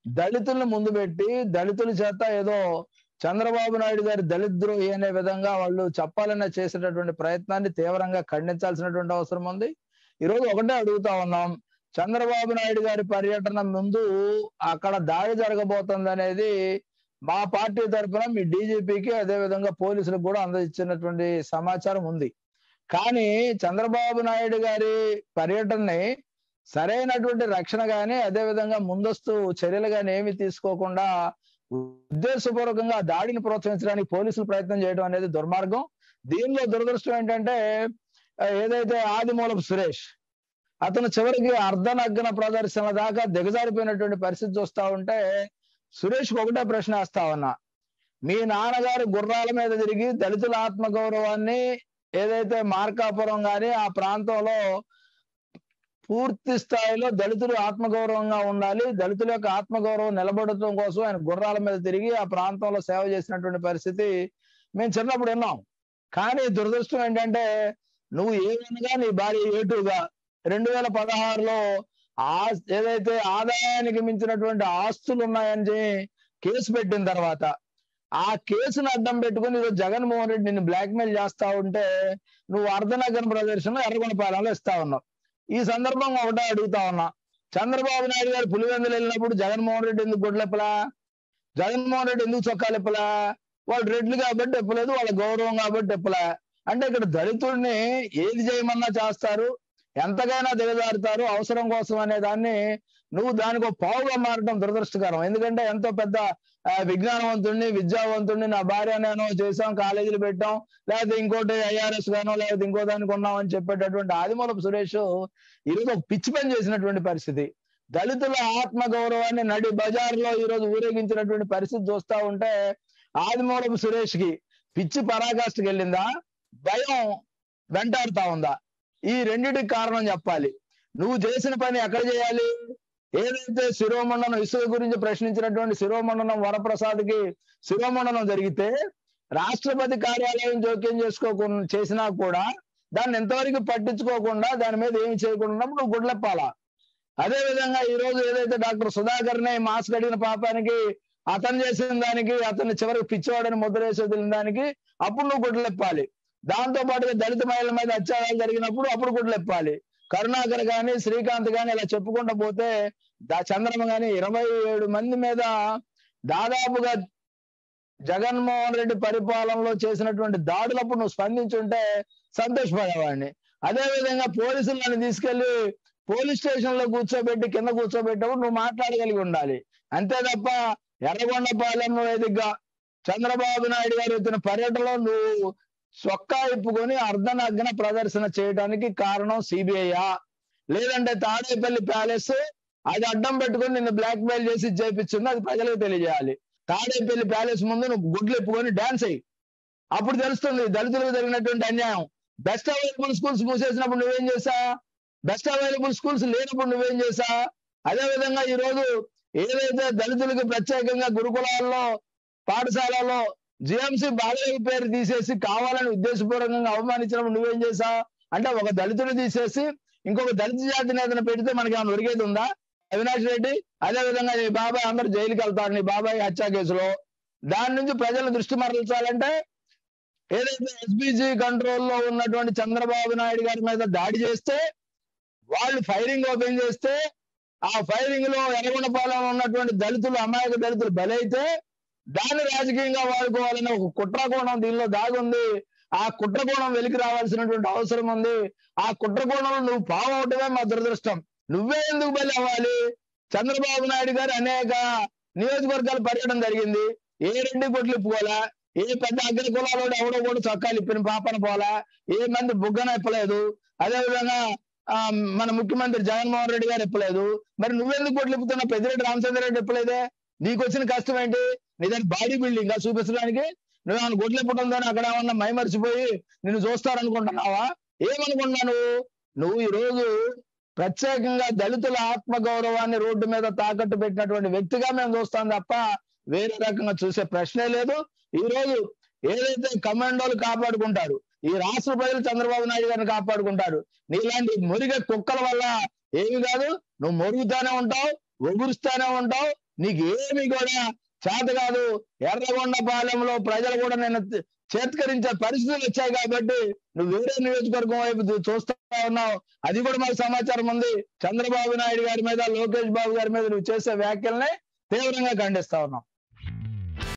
దళితులను ముందు పెట్టి దళితుల చేత ఏదో చంద్రబాబు నాయుడు గారి దళిత ద్రోహి అనే విధంగా వాళ్ళు చెప్పాలనే చేసేటటువంటి ప్రయత్నాన్ని తీవ్రంగా ఖండించాల్సినటువంటి అవసరం ఉంది ఈ రోజు ఒకటే అడుగుతా ఉన్నాం చంద్రబాబు నాయుడు గారి పర్యటన ముందు అక్కడ దాడి జరగబోతుంది అనేది మా పార్టీ తరఫున మీ డీజీపీకి అదే విధంగా పోలీసులకు కూడా అందజేసినటువంటి సమాచారం ఉంది కానీ చంద్రబాబు నాయుడు గారి పర్యటనని సరైనటువంటి రక్షణ గాని అదే విధంగా ముందస్తు చర్యలు గాని ఏమి తీసుకోకుండా ఉద్దేశపూర్వకంగా ఆ దాడిని ప్రోత్సహించడానికి పోలీసులు ప్రయత్నం చేయడం అనేది దుర్మార్గం దీనిలో దురదృష్టం ఏంటంటే ఆ, ఏదైతే ఆదిమూలపు సురేష్ అతను చివరికి అర్ధనగ్గన ప్రదర్శన దాకా దిగజారిపోయినటువంటి పరిస్థితి చూస్తా ఉంటే సురేష్ ఒకటే ప్రశ్న వేస్తా ఉన్నా మీ నాన్నగారు గుర్రాల మీద తిరిగి దళితుల ఆత్మగౌరవాన్ని ఏదైతే మార్కాపురం గాని ఆ ప్రాంతంలో పూర్తి స్థాయిలో దళితులు ఆత్మగౌరవంగా ఉండాలి దళితుల యొక్క ఆత్మగౌరవం నిలబడటం కోసం ఆయన గుర్రాల మీద తిరిగి ఆ ప్రాంతంలో సేవ చేసినటువంటి పరిస్థితి మేము చిన్నప్పుడు విన్నాం కానీ దురదృష్టం ఏంటంటే నువ్వు ఏమనగా నీ భార్య ఏటుగా రెండు వేల పదహారులో ఆ ఏదైతే ఆదాయానికి మించినటువంటి ఆస్తులు ఉన్నాయని చెప్పి కేసు పెట్టిన తర్వాత ఆ కేసును అడ్డం పెట్టుకుని ఈరోజు జగన్మోహన్ రెడ్డి నిన్ను బ్లాక్మెయిల్ చేస్తా ఉంటే నువ్వు అర్ధనగరం ప్రదర్శన ఎర్రగొండపాలెంలో ఇస్తా ఉన్నావు ఈ సందర్భంగా ఒకటే అడుగుతా ఉన్నా చంద్రబాబు నాయుడు గారు పులివెందులు వెళ్ళినప్పుడు జగన్మోహన్ రెడ్డి ఎందుకు గుడ్లెప్పలా జగన్మోహన్ రెడ్డి ఎందుకు చొక్కాలు ఇప్పలా వాళ్ళు రెడ్లు కాబట్టి ఇప్పలేదు వాళ్ళ గౌరవం కాబట్టి ఇప్పలే అంటే ఇక్కడ దళితుడిని ఏది చేయమన్నా చేస్తారు ఎంతకైనా దిగజారుతారు అవసరం కోసం అనే దాన్ని నువ్వు దానికి ఒక పావుగా మారడం దురదృష్టకరం ఎందుకంటే ఎంతో పెద్ద ఆ, విజ్ఞానవంతుడిని విద్యావంతుడిని నా భార్య నేను చేసాం కాలేజీలు పెట్టాం లేకపోతే ఇంకోటి ఐఆర్ఎస్ గానో లేకపోతే ఇంకో దానికి ఉన్నాం అని చెప్పేటటువంటి ఆదిమూలపు సురేష్ ఈరోజు ఒక పిచ్చి పని చేసినటువంటి పరిస్థితి దళితుల ఆత్మ గౌరవాన్ని నడి బజార్లో ఈ రోజు ఊరేగించినటువంటి పరిస్థితి చూస్తా ఉంటే ఆదిమూలపు సురేష్ కి పిచ్చి పరాకాష్ఠకి వెళ్ళిందా భయం వెంటాడుతా ఉందా ఈ రెండిటికి కారణం చెప్పాలి నువ్వు చేసిన పని ఎక్కడ చేయాలి ఏదైతే శిరోమండనం ఇసుక గురించి ప్రశ్నించినటువంటి శిరోమండనం వరప్రసాద్కి శిరోమండనం జరిగితే రాష్ట్రపతి కార్యాలయం జోక్యం చేసుకోకుండా చేసినా కూడా దాన్ని ఎంతవరకు పట్టించుకోకుండా దాని మీద ఏమి చేయకుండా ఉన్నప్పుడు నువ్వు గుడ్లెప్పాలా అదే విధంగా ఈ రోజు ఏదైతే డాక్టర్ సుధాకర్ ని మాస్క్ అడిగిన పాపానికి అతను చేసిన దానికి అతన్ని చివరికి పిచ్చివాడని ముద్ర వేసి వదిలిన దానికి అప్పుడు నువ్వు గుడ్లెప్పాలి దాంతో పాటుగా దళిత మహిళల మీద అత్యాచారాలు జరిగినప్పుడు అప్పుడు గుడ్లెప్పాలి కరుణాకర్ గాని శ్రీకాంత్ గాని ఇలా చెప్పుకుంటూ పోతే దా- చంద్రమ గాని ఇరవై ఏడు మంది మీద దాదాపుగా జగన్మోహన్ రెడ్డి పరిపాలనలో చేసినటువంటి దాడులప్పుడు నువ్వు స్పందించుంటే సంతోషపడేవాడిని అదే విధంగా పోలీసులను తీసుకెళ్లి పోలీస్ స్టేషన్ లో కూర్చోబెట్టి కింద కూర్చోబెట్టినప్పుడు నువ్వు మాట్లాడగలిగి ఉండాలి అంతే తప్ప ఎర్రగొండపాలెం వేదికగా చంద్రబాబు నాయుడు గారు వచ్చిన పర్యటనలో నువ్వు సొక్కా ఇప్పుకొని అర్ధనగ్న ప్రదర్శన చేయడానికి కారణం సిబిఐయా లేదంటే తాడేపల్లి ప్యాలెస్ అది అడ్డం పెట్టుకొని నిన్ను బ్లాక్ మెయిల్ చేసి చేపించింది అది ప్రజలకు తెలియజేయాలి తాడేపల్లి ప్యాలెస్ ముందు నువ్వు గుడ్లు ఇప్పుకొని డాన్స్ అయ్యి అప్పుడు తెలుస్తుంది దళితులకు జరిగినటువంటి అన్యాయం బెస్ట్ అవైలబుల్ స్కూల్స్ మూసేసినప్పుడు నువ్వేం చేసా బెస్ట్ అవైలబుల్ స్కూల్స్ లేనప్పుడు నువ్వేం చేసా అదే విధంగా ఈ రోజు ఏదైతే దళితులకు ప్రత్యేకంగా గురుకులాల్లో పాఠశాలలో జిఎంసి బాలయ్య పేరు తీసేసి కావాలని ఉద్దేశపూర్వకంగా అవమానించినప్పుడు నువ్వేం చేసా అంటే ఒక దళితుడు తీసేసి ఇంకొక దళిత జాతి నేతను పెడితే మనకి ఏమైనా ఒరిగేది ఉందా అవినాష్ రెడ్డి అదే విధంగా నీ బాబాయ్ అందరు జైలుకి వెళ్తాడు నీ బాబాయ్ హత్య కేసులో దాని నుంచి ప్రజల దృష్టి మరల్చాలంటే ఏదైతే ఎస్బీజీ కంట్రోల్లో ఉన్నటువంటి చంద్రబాబు నాయుడు గారి మీద దాడి చేస్తే వాళ్ళు ఫైరింగ్ ఓపెన్ చేస్తే ఆ ఫైరింగ్ లో ఎర్రగొండపాలెంలో ఉన్నటువంటి దళితులు అమాయక దళితులు బలైతే దాన్ని రాజకీయంగా వాడుకోవాలని ఒక కుట్రకోణం దీనిలో దాగుంది ఆ కుట్రకోణం వెలికి రావాల్సినటువంటి అవసరం ఉంది ఆ కుట్రకోణంలో నువ్వు పావటమే మా దురదృష్టం నువ్వే ఎందుకు బలి అవ్వాలి చంద్రబాబు నాయుడు గారు అనేక నియోజకవర్గాల పర్యటన జరిగింది ఏ రెడ్డి కొట్లు ఇప్పుకోలే ఏ పెద్ద అగ్ర కులాలు ఎవడో కూడా చొక్కాలు ఇప్పిన పాపన పోలా ఏ మంది బుగ్గన ఇప్పలేదు అదే విధంగా ఆ, మన ముఖ్యమంత్రి జగన్మోహన్ రెడ్డి గారు ఇప్పలేదు మరి నువ్వెందుకు కొట్లు ఇప్పుతున్నావు పెద్దిరెడ్డి రామచంద్ర రెడ్డి ఇప్పలేదే నీకు వచ్చిన కష్టం ఏంటి నీ దగ్గర బాడీ బిల్డింగ్ చూపించడానికి నువ్వేమన్నా గొడ్లు ఇప్పడంతోనే అక్కడ ఏమన్నా మైమరిచిపోయి నిన్ను చూస్తారనుకుంటున్నావా ఏమనుకున్నా నువ్వు నువ్వు ఈ రోజు ప్రత్యేకంగా దళితుల ఆత్మ గౌరవాన్ని రోడ్డు మీద తాకట్టు పెట్టినటువంటి వ్యక్తిగా మేము చూస్తాం తప్ప వేరే రకంగా చూసే ప్రశ్నే లేదు ఈ రోజు ఏదైతే కమాండోలు కాపాడుకుంటారు ఈ రాష్ట్ర ప్రజలు చంద్రబాబు నాయుడు గారిని కాపాడుకుంటారు నీలాంటి మురిగే కుక్కల వల్ల ఏమి కాదు నువ్వు మొరుగుతానే ఉంటావు ఒగురుస్తానే ఉంటావు నీకు ఏమి కూడా చేత కాదు ఎర్రగొండపాలెంలో ప్రజలు కూడా నేను చేత్కరించే పరిస్థితులు వచ్చాయి కాబట్టి నువ్వు వేరే నియోజకవర్గం వైపు చూ- చూస్తా ఉన్నావు అది కూడా మాకు సమాచారం ఉంది చంద్రబాబు నాయుడు గారి మీద లోకేష్ బాబు గారి మీద నువ్వు చేసే వ్యాఖ్యల్ని తీవ్రంగా ఖండిస్తా ఉన్నాం